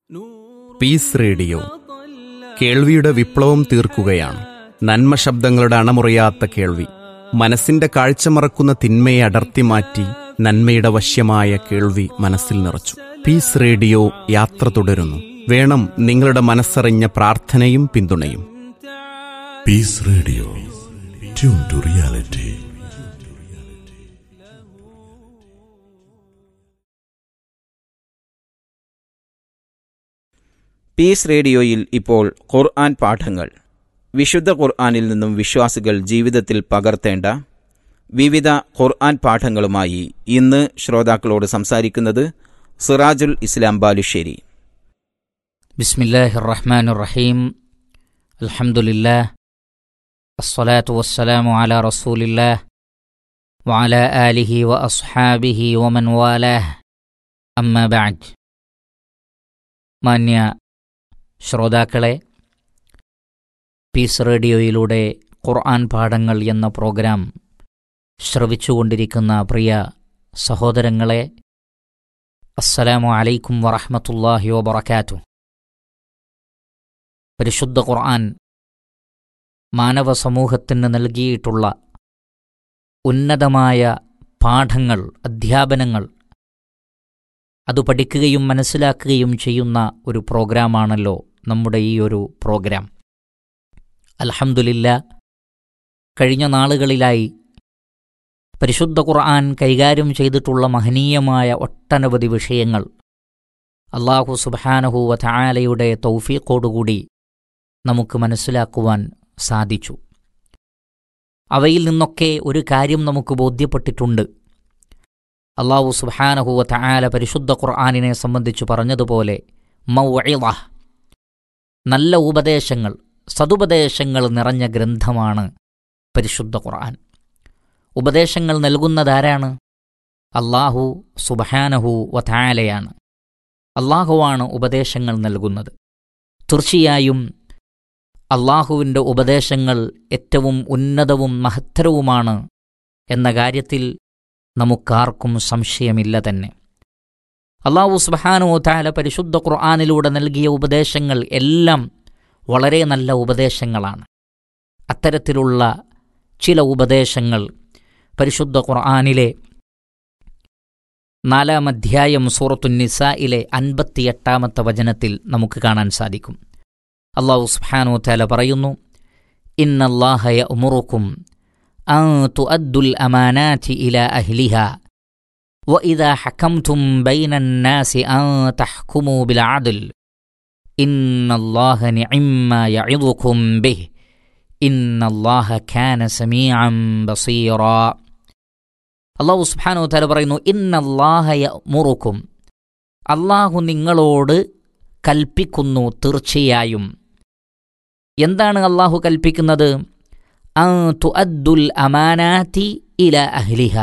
Piece radio കേൾവിയുടെ വിപ്ലവം തീർക്കുകയാണ് നന്മ ശബ്ദങ്ങളുടെ അണമുറിയാത്ത കേൾവി മനസ്സിന്റെ കാഴ്ച മറക്കുന്ന തിന്മയെ അടർത്തി മാറ്റി നന്മയുടെ വശ്യമായ കേൾവി മനസ്സിൽ നിറച്ചു പീസ് റേഡിയോ യാത്ര തുടരുന്നു വേണം നിങ്ങളുടെ മനസ്സറിഞ്ഞ പ്രാർത്ഥനയും പിന്തുണയും peace radio tune to reality peace റേഡിയോയിൽ ഇപ്പോൾ ഖുർആൻ പാഠങ്ങൾ വിശുദ്ധ ഖുർആനിൽ നിന്നും വിശ്വാസികൾ ജീവിതത്തിൽ പകർത്തേണ്ട വിവിധ ഖുർആൻ പാഠങ്ങളുമായി ഇന്ന് ശ്രോതാക്കളോട് സംസാരിക്കുന്നത് സിറാജുൽ ഇസ്ലാം ബാലുശ്ശേരി بسم الله الرحمن الرحيم الحمد لله الصلاة والسلام على رسول الله وعلى آله وأصحابه ومن والاه أما بعد മാന്യ ശ്രോതാക്കളെ പീസ് റേഡിയോയിലൂടെ ഖുർആൻ പാഠങ്ങൾ എന്ന പ്രോഗ്രാം ശ്രവിച്ചുകൊണ്ടിരിക്കുന്ന പ്രിയ സഹോദരങ്ങളെ അസ്സലാമു അലൈക്കും വറഹ്മത്തുള്ളാഹി വബറകാതുഹു പരിശുദ്ധ ഖുർആൻ മാനവ സമൂഹത്തിന് നൽകിയിട്ടുള്ള ഉന്നതമായ പാഠങ്ങൾ അധ്യാപനങ്ങൾ അത് പഠിക്കുകയും മനസ്സിലാക്കുകയും ചെയ്യുന്ന ഒരു പ്രോഗ്രാമാണല്ലോ നമ്മുടെ ഈ ഒരു പ്രോഗ്രാം അൽഹംദുലില്ല കഴിഞ്ഞ നാളുകളിലായി പരിശുദ്ധ ഖുർആൻ കൈകാര്യം ചെയ്തിട്ടുള്ള മഹനീയമായ ഒട്ടനവധി വിഷയങ്ങൾ അള്ളാഹു സുബാനഹു വതായാലയുടെ തൗഫീഖോടുകൂടി നമുക്ക് മനസ്സിലാക്കുവാൻ സാധിച്ചു അവയിൽ നിന്നൊക്കെ ഒരു കാര്യം നമുക്ക് ബോധ്യപ്പെട്ടിട്ടുണ്ട് അള്ളാഹു സുബാനഹുവ തആല പരിശുദ്ധ ഖുർആാനിനെ സംബന്ധിച്ചു പറഞ്ഞതുപോലെ മൗഇള നല്ല ഉപദേശങ്ങൾ സതുപദേശങ്ങൾ നിറഞ്ഞ ഗ്രന്ഥമാണ് പരിശുദ്ധ ഖുർആൻ ഉപദേശങ്ങൾ നൽകുന്നതാരാണ് അള്ളാഹു സുബഹാനഹു വതായാലയാണ് അള്ളാഹുവാണ് ഉപദേശങ്ങൾ നൽകുന്നത് തീർച്ചയായും അള്ളാഹുവിൻ്റെ ഉപദേശങ്ങൾ ഏറ്റവും ഉന്നതവും മഹത്തരവുമാണ് എന്ന കാര്യത്തിൽ നമുക്കാർക്കും സംശയമില്ല തന്നെ അള്ളാഹു സുബാനോ താല പരിശുദ്ധ ഖുർആാനിലൂടെ നൽകിയ ഉപദേശങ്ങൾ എല്ലാം വളരെ നല്ല ഉപദേശങ്ങളാണ് അത്തരത്തിലുള്ള ചില ഉപദേശങ്ങൾ പരിശുദ്ധ ഖുർആാനിലെ നാലാം അധ്യായം സൂറത്തു നിസായിലെ അൻപത്തിയെട്ടാമത്തെ വചനത്തിൽ നമുക്ക് കാണാൻ സാധിക്കും അള്ളാഹു സുബ്ഹാനു താല പറയുന്നു ഇന്നല്ലാഹയ ഉമുറുക്കും തുഅദ്ദുൽ അമാനാത്തി ഇല അഹ്ലിഹ وإذا حكمتم بين الناس أن تحكموا بالعدل إن الله نعم ما يعظكم به إن الله كان سميعا بصيرا അള്ളാഹു സുബ്ഹാനു താല പറയുന്നു ഇന്നല്ലാഹയ മുറുക്കും അള്ളാഹു നിങ്ങളോട് കൽപ്പിക്കുന്നു തീർച്ചയായും എന്താണ് അള്ളാഹു കൽപ്പിക്കുന്നത് തുഅദ്ദുൽ അമാനാത്തി ഇല അഹ്ലിഹ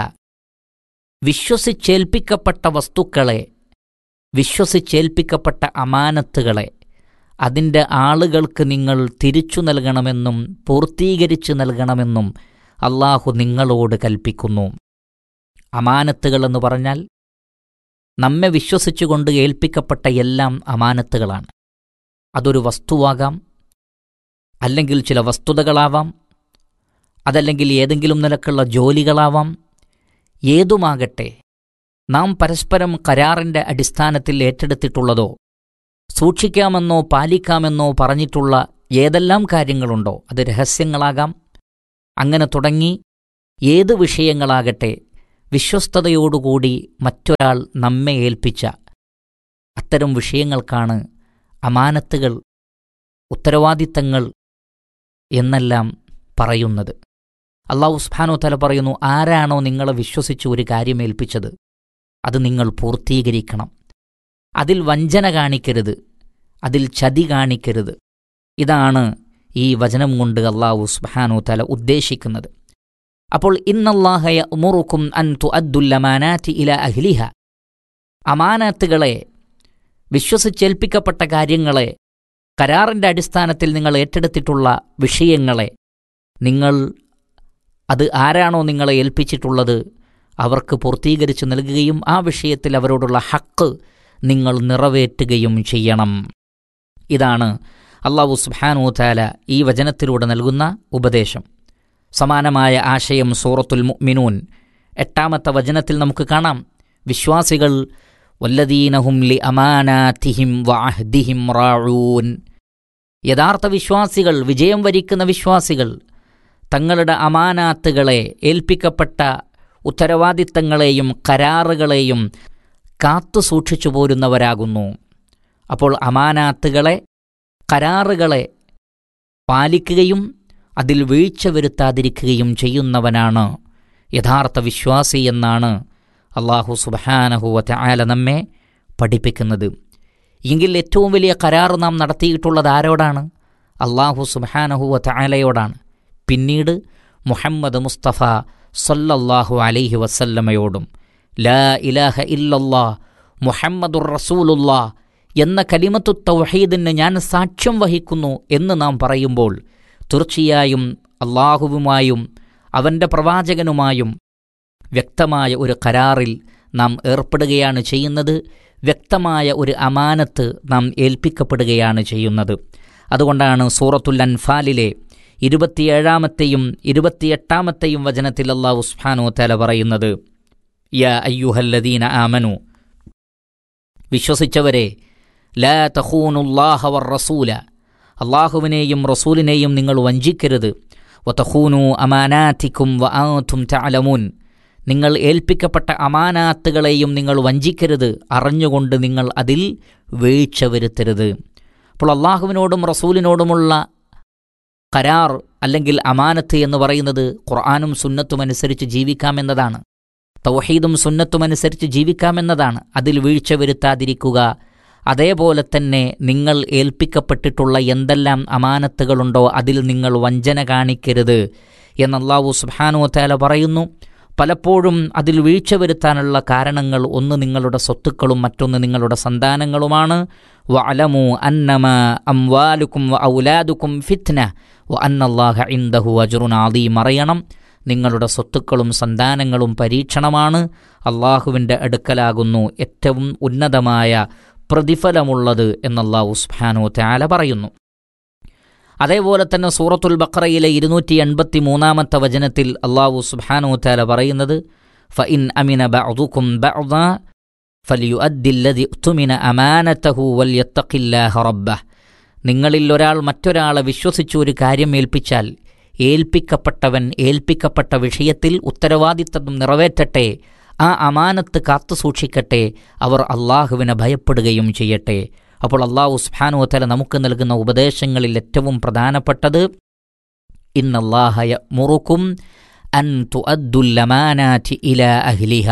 വിശ്വസിച്ചേൽപ്പിക്കപ്പെട്ട വസ്തുക്കളെ വിശ്വസിച്ചേൽപ്പിക്കപ്പെട്ട അമാനത്തുകളെ അതിൻ്റെ ആളുകൾക്ക് നിങ്ങൾ തിരിച്ചു നൽകണമെന്നും പൂർത്തീകരിച്ചു നൽകണമെന്നും അള്ളാഹു നിങ്ങളോട് കൽപ്പിക്കുന്നു അമാനത്തുകൾ എന്ന് പറഞ്ഞാൽ നമ്മെ വിശ്വസിച്ചുകൊണ്ട് ഏൽപ്പിക്കപ്പെട്ട എല്ലാം അമാനത്തുകളാണ് അതൊരു വസ്തുവാകാം അല്ലെങ്കിൽ ചില വസ്തുതകളാവാം അതല്ലെങ്കിൽ ഏതെങ്കിലും നിലക്കുള്ള ജോലികളാവാം ഏതുമാകട്ടെ നാം പരസ്പരം കരാറിൻ്റെ അടിസ്ഥാനത്തിൽ ഏറ്റെടുത്തിട്ടുള്ളതോ സൂക്ഷിക്കാമെന്നോ പാലിക്കാമെന്നോ പറഞ്ഞിട്ടുള്ള ഏതെല്ലാം കാര്യങ്ങളുണ്ടോ അത് രഹസ്യങ്ങളാകാം അങ്ങനെ തുടങ്ങി ഏത് വിഷയങ്ങളാകട്ടെ വിശ്വസ്തതയോടുകൂടി മറ്റൊരാൾ നമ്മെ ഏൽപ്പിച്ച അത്തരം വിഷയങ്ങൾക്കാണ് അമാനത്തുകൾ ഉത്തരവാദിത്തങ്ങൾ എന്നെല്ലാം പറയുന്നത് അള്ളാഹു സുബ്ഹാനോ തല പറയുന്നു ആരാണോ നിങ്ങളെ വിശ്വസിച്ച് ഒരു കാര്യം ഏൽപ്പിച്ചത് അത് നിങ്ങൾ പൂർത്തീകരിക്കണം അതിൽ വഞ്ചന കാണിക്കരുത് അതിൽ ചതി കാണിക്കരുത് ഇതാണ് ഈ വചനം കൊണ്ട് അള്ളാഹു സുബ്ഹാനോ തല ഉദ്ദേശിക്കുന്നത് അപ്പോൾ ഇന്നല്ലാഹയ ഉമുറുക്കും അൻ തു അദ്ദുല്ലമാനാറ്റി ഇല അഹ്ലിഹ അമാനാത്തുകളെ വിശ്വസിച്ചേൽപ്പിക്കപ്പെട്ട കാര്യങ്ങളെ കരാറിൻ്റെ അടിസ്ഥാനത്തിൽ നിങ്ങൾ ഏറ്റെടുത്തിട്ടുള്ള വിഷയങ്ങളെ നിങ്ങൾ അത് ആരാണോ നിങ്ങളെ ഏൽപ്പിച്ചിട്ടുള്ളത് അവർക്ക് പൂർത്തീകരിച്ച് നൽകുകയും ആ വിഷയത്തിൽ അവരോടുള്ള ഹക്ക് നിങ്ങൾ നിറവേറ്റുകയും ചെയ്യണം ഇതാണ് അള്ളാഹു സുബ്ഹാനഹു താല ഈ വചനത്തിലൂടെ നൽകുന്ന ഉപദേശം സമാനമായ ആശയം സൂറത്തുൽ മുഅ്മിനൂൻ എട്ടാമത്തെ വചനത്തിൽ നമുക്ക് കാണാം വിശ്വാസികൾ വല്ലദീനഹും ലി അമാനാതിഹിം വഅഹ്ദിഹിം റാഊൻ യഥാർത്ഥ വിശ്വാസികൾ വിജയം വരിക്കുന്ന വിശ്വാസികൾ തങ്ങളുടെ അമാനാത്തുകളെ ഏൽപ്പിക്കപ്പെട്ട ഉത്തരവാദിത്തങ്ങളെയും കരാറുകളെയും കാത്തു സൂക്ഷിച്ചു പോരുന്നവരാകുന്നു അപ്പോൾ അമാനാത്തുകളെ കരാറുകളെ പാലിക്കുകയും അതിൽ വീഴ്ച വരുത്താതിരിക്കുകയും ചെയ്യുന്നവനാണ് യഥാർത്ഥ വിശ്വാസി എന്നാണ് അള്ളാഹു സുബഹാനഹുവ ആല നമ്മെ പഠിപ്പിക്കുന്നത് എങ്കിൽ ഏറ്റവും വലിയ കരാർ നാം നടത്തിയിട്ടുള്ളത് ആരോടാണ് അള്ളാഹു സുബഹാനഹുവ ആലയോടാണ് പിന്നീട് മുഹമ്മദ് മുസ്തഫ സല്ലല്ലാഹു അലൈഹി വസല്ലമയോടും ലാ ഇലാഹ ഇല്ലല്ലാ മുഹമ്മദുർ റസൂലുല്ലാ എന്ന കലിമത്തു തൗഹീദിന് ഞാൻ സാക്ഷ്യം വഹിക്കുന്നു എന്ന് നാം പറയുമ്പോൾ തീർച്ചയായും അള്ളാഹുവുമായും അവൻ്റെ പ്രവാചകനുമായും വ്യക്തമായ ഒരു കരാറിൽ നാം ഏർപ്പെടുകയാണ് ചെയ്യുന്നത് വ്യക്തമായ ഒരു അമാനത്ത് നാം ഏൽപ്പിക്കപ്പെടുകയാണ് ചെയ്യുന്നത് അതുകൊണ്ടാണ് സൂറത്തുൽ അൻഫാലിലെ ഇരുപത്തിയേഴാമത്തെയും ഇരുപത്തിയെട്ടാമത്തെയും വചനത്തിൽ അള്ളാഹു സുബ്ഹാനഹു തല പറയുന്നത് യാ അയ്യുഹല്ലദീന ആമനു വിശ്വസിച്ചവരെ ലാ തഖൂനുല്ലാഹ വർ റസൂല അള്ളാഹുവിനെയും റസൂലിനെയും നിങ്ങൾ വഞ്ചിക്കരുത് വതഖൂനു അമാനാത്തിക്കും വ ആതും തഅലമൂൻ നിങ്ങൾ ഏൽപ്പിക്കപ്പെട്ട അമാനാത്തുകളെയും നിങ്ങൾ വഞ്ചിക്കരുത് അറിഞ്ഞുകൊണ്ട് നിങ്ങൾ അതിൽ വീഴ്ച വരുത്തരുത് അപ്പോൾ അള്ളാഹുവിനോടും റസൂലിനോടുമുള്ള കരാർ അല്ലെങ്കിൽ അമാനത്ത് എന്ന് പറയുന്നത് ഖുർആാനും സുന്നത്തും അനുസരിച്ച് ജീവിക്കാമെന്നതാണ് തൗഹീദും സുന്നത്തും അനുസരിച്ച് ജീവിക്കാമെന്നതാണ് അതിൽ വീഴ്ച വരുത്താതിരിക്കുക അതേപോലെ തന്നെ നിങ്ങൾ ഏൽപ്പിക്കപ്പെട്ടിട്ടുള്ള എന്തെല്ലാം അമാനത്തുകളുണ്ടോ അതിൽ നിങ്ങൾ വഞ്ചന കാണിക്കരുത് എന്ന് അള്ളാഹു സുബ്ഹാനു താല പറയുന്നു പലപ്പോഴും അതിൽ വീഴ്ച വരുത്താനുള്ള കാരണങ്ങൾ ഒന്ന് നിങ്ങളുടെ സ്വത്തുക്കളും മറ്റൊന്ന് നിങ്ങളുടെ സന്താനങ്ങളുമാണ് വ അലമു അന്നമ അംവാലുക്കും വ ഔലാദുക്കും ഫിത്ന വ അന്നല്ലാഹ ഇൻദഹു അജുറുൻ ആദീം അറിയണം നിങ്ങളുടെ സ്വത്തുക്കളും സന്താനങ്ങളും പരീക്ഷണമാണ് അള്ളാഹുവിൻ്റെ അടുക്കലാകുന്നു ഏറ്റവും ഉന്നതമായ പ്രതിഫലമുള്ളത് എന്നല്ലാഹു സുബ്ഹാനു തആല പറയുന്നു അതേപോലെ തന്നെ സൂറത്തുൽ ബഖറയിലെ ഇരുന്നൂറ്റി എൺപത്തി മൂന്നാമത്തെ വചനത്തിൽ അള്ളാഹു സുബ്ഹാനു തആല പറയുന്നത് ഫ ഇൻ അമിന ബഅദുക്കും ബഅദ ഫലിയുഅദ്ദില്ലദി ഉത്തുമിന അമാനതഹു വൽയത്തഖില്ലാഹ റബ്ബഹ് നിങ്ങളിൽ ഒരാൾ മറ്റൊരാളെ വിശ്വസിച്ചു ഒരു കാര്യം ഏൽപ്പിച്ചാൽ ഏൽപ്പിക്കപ്പെട്ടവൻ ഏൽപ്പിക്കപ്പെട്ട വിഷയത്തിൽ ഉത്തരവാദിത്തം നിറവേറ്റട്ടെ ആ അമാനത്ത് കാത്തു സൂക്ഷിക്കട്ടെ അവർ അള്ളാഹുവിനെ ഭയപ്പെടുകയും ചെയ്യട്ടെ അപ്പോൾ അള്ളാഹു സുബ്ഹാനുവത്തല നമുക്ക് നൽകുന്ന ഉപദേശങ്ങളിൽ ഏറ്റവും പ്രധാനപ്പെട്ടത് ഇന്നല്ലാഹയ മുറുക്കും അൻ തുഅദ്ദുല്ലമാനാറ്റി ഇല അഹ്ലിഹ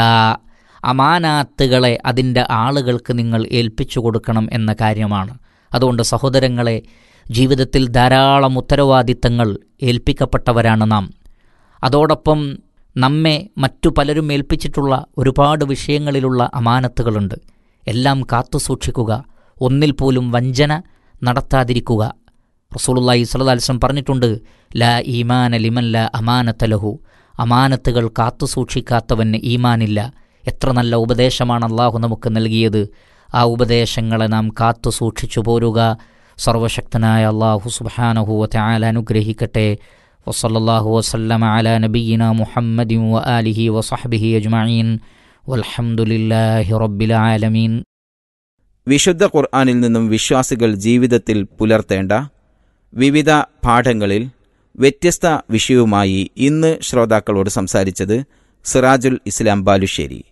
അമാനാത്തുകളെ അതിൻ്റെ ആളുകൾക്ക് നിങ്ങൾ ഏൽപ്പിച്ചു കൊടുക്കണം എന്ന കാര്യമാണ് അതുകൊണ്ട് സഹോദരങ്ങളെ ജീവിതത്തിൽ ധാരാളം ഉത്തരവാദിത്തങ്ങൾ ഏൽപ്പിക്കപ്പെട്ടവരാണ് നാം അതോടൊപ്പം നമ്മെ മറ്റു പലരും ഏൽപ്പിച്ചിട്ടുള്ള ഒരുപാട് വിഷയങ്ങളിലുള്ള അമാനത്തുകളുണ്ട് എല്ലാം കാത്തു സൂക്ഷിക്കുക ഒന്നിൽ പോലും വഞ്ചന നടത്താതിരിക്കുക റസൂലുള്ളാഹി സ്വല്ലല്ലാഹി അലൈഹി വസല്ലം പറഞ്ഞിട്ടുണ്ട് ലാ ഈമാന ലിമൻ ലാ അമാനത്ത ലഹു അമാനത്തുകൾ കാത്തു സൂക്ഷിക്കാത്തവന് ഈമാനില്ല എത്ര നല്ല ഉപദേശമാണ് അള്ളാഹു നമുക്ക് നൽകിയത് ആ ഉപദേശങ്ങളെ നാം കാത്തു സൂക്ഷിച്ചു പോരുക സർവശക്തനായ അള്ളാഹു സുബ്ഹാനഹു വതആല അനുഗ്രഹിക്കട്ടെ വസല്ലല്ലാഹു വസല്ലമ അലാ നബിയിന മുഹമ്മദിൻ വ ആലിഹി വസഹ്ബിഹി അജ്മഈൻ വൽഹംദുലില്ലാഹി റബ്ബിൽ ആലമീൻ വിശുദ്ധ ഖുർആാനിൽ നിന്നും വിശ്വാസികൾ ജീവിതത്തിൽ പുലർത്തേണ്ട വിവിധ പാഠങ്ങളിൽ വ്യത്യസ്ത വിഷയവുമായി ഇന്ന് ശ്രോതാക്കളോട് സംസാരിച്ചത് സിറാജുൽ ഇസ്ലാം Balussery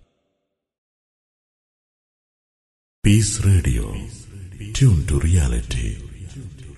Peace Radio. Tune to reality.